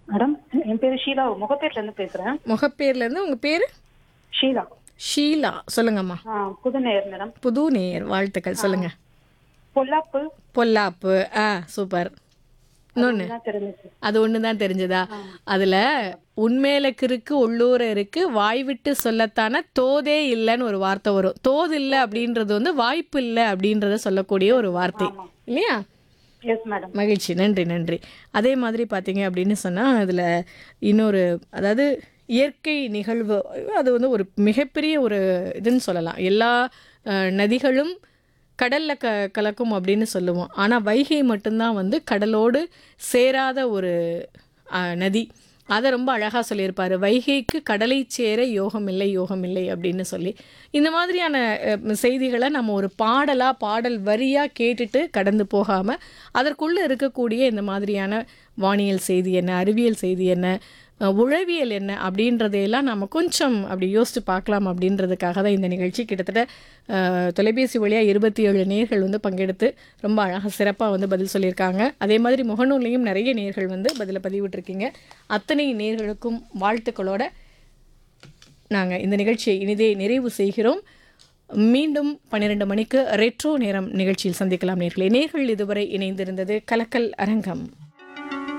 madam என் பேரு ஷீலா முகப்பேர்ல இருந்து பேசுறேன் முகப்பேர்லேருந்து உங்கள் பேர் ஷீலா ஷீலா சொல்லுங்கம்மா ஆ, புதுநேயர் மேடம் புது நேயர் வாழ்த்துக்கள் சொல்லுங்க பொல்லாப்பு பொல்லாப்பு ஆ சூப்பர் இன்னொன்று தான் தெரிஞ்சிச்சு அது ஒன்று தான் தெரிஞ்சதா அதில் உண்மையில கிறுக்கு உள்ளூர இருக்கு வாய் விட்டு சொல்லத்தான தோதே இல்லைன்னு ஒரு வார்த்தை வரும் தோது இல்லை அப்படின்றது வந்து வாய்ப்பு இல்லை அப்படின்றத சொல்லக்கூடிய ஒரு வார்த்தை இல்லையா எஸ் மேடம் மகிழ்ச்சி நன்றி நன்றி அதே மாதிரி பார்த்தீங்க அப்படின்னு சொன்னால் அதில் இன்னொரு அதாவது இயற்கை நிகழ்வு அது வந்து ஒரு மிகப்பெரிய ஒரு இதுன்னு சொல்லலாம் எல்லா அஹ், நதிகளும் கடலில் க கலக்கும் அப்படின்னு சொல்லுவோம் ஆனால் வைகை மட்டும்தான் வந்து கடலோடு சேராத ஒரு அஹ், நதி அதை ரொம்ப அழகாக சொல்லியிருப்பார் வைகைக்கு கடலை சேர யோகம் இல்லை யோகம் இல்லை அப்படின்னு சொல்லி இந்த மாதிரியான அஹ், செய்திகளை நம்ம ஒரு பாடலாக பாடல் வரியாக கேட்டுட்டு கடந்து போகாமல் அதற்குள்ளே இருக்கக்கூடிய இந்த மாதிரியான வானியல் செய்தி என்ன அறிவியல் செய்தி என்ன அஹ், உளவியல் என்ன அப்படின்றதையெல்லாம் நம்ம கொஞ்சம் அப்படி யோசித்து பார்க்கலாம் அப்படின்றதுக்காக தான் இந்த நிகழ்ச்சி கிட்டத்தட்ட அஹ், தொலைபேசி வழியாக இருபத்தி ஏழு நேர்கள் வந்து பங்கெடுத்து ரொம்ப அழகாக சிறப்பாக வந்து பதில் சொல்லியிருக்காங்க அதே மாதிரி முகநூல்லையும் நிறைய நேர்கள் வந்து பதிலை பதிவிட்டிருக்கீங்க அத்தனை நேர்களுக்கும் வாழ்த்துக்களோட நாங்கள் இந்த நிகழ்ச்சியை இனிதே நிறைவு செய்கிறோம் மீண்டும் பன்னிரெண்டு மணிக்கு ரெட்ரோ நேரம் நிகழ்ச்சியில் சந்திக்கலாம் நேர்களே நேர்கள் இதுவரை இணைந்திருந்தது கலக்கல் அரங்கம்